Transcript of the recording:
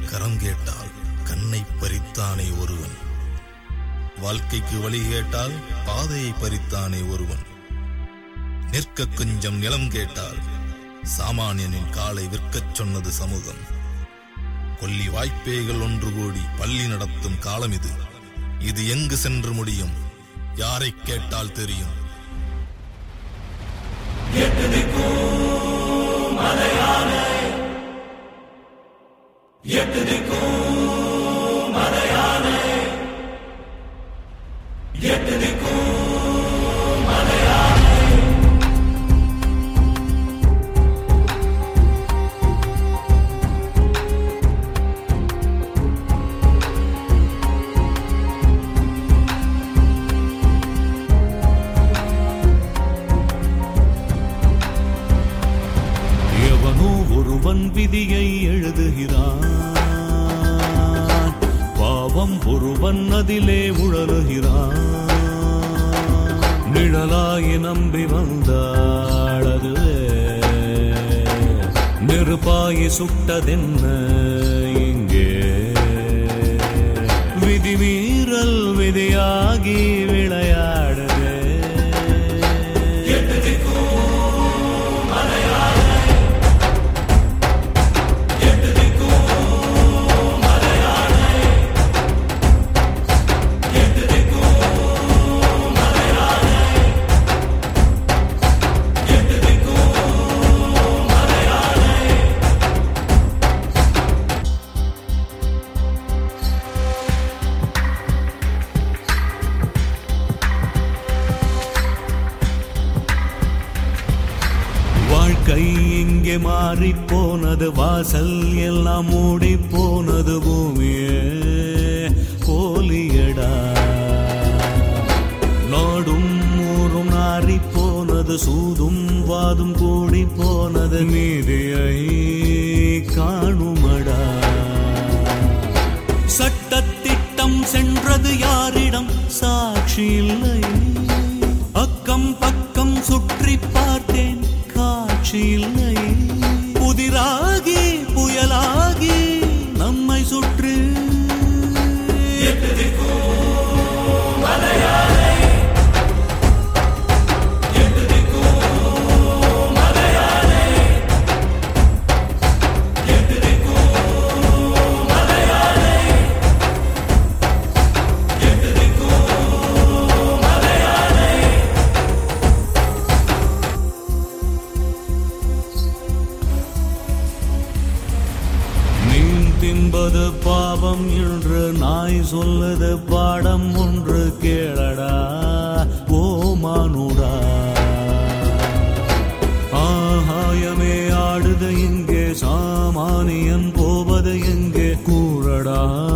கரம் கேட்டால் கண்ணை பறித்தானே ஒருவன் வாழ்க்கைக்கு வழி கேட்டால் பாதையை பறித்தானே ஒருவன் நிற்க கொஞ்சம் நிலம் கேட்டால் சாமானியனின் காலை விற்கச் சொன்னது சமூகம் கொல்லி வாய்ப்பேய்கள் ஒன்று கூடி பள்ளி நடத்தும் காலம் இது இது எங்கு சென்று முடியும் யாரை கேட்டால் தெரியும் எவனோ ஒருவன் விதியை எழுதுகிறான் பாவம் ஒருவன் அதிலே உழலுகிறான் நிழலாய் நம்பி வந்தாளது நெருப்பாய் சுட்டதென்ன இங்கே விதி மீறல் விதியாகி விளையாடுதே வாழ்க்கை இங்கே மாறி போனது வாசல் எல்லாம் மூடி போனது பூமியே போலியடா நாடும் ஊரும் நாறி போனது சூதும் வாதும் கூடி போனது நீதியை காணுமடா சட்டத்திட்டம் சென்றது யாரிடம் சாட்சி இல்லை அக்கம் பக்கம் சுற்றி பார்த்தேன் காட்சி இல்லை புதிராகி புயலாகி நம்மை சுற்றி மீன் தின்பது பாவம் என்று நாய் சொல்லுது பாடம் ஒன்று கேளடா ஓ மானுடா ஆகாயமே ஆடுது எங்கே சாமானியன் போவது எங்கே கூறடா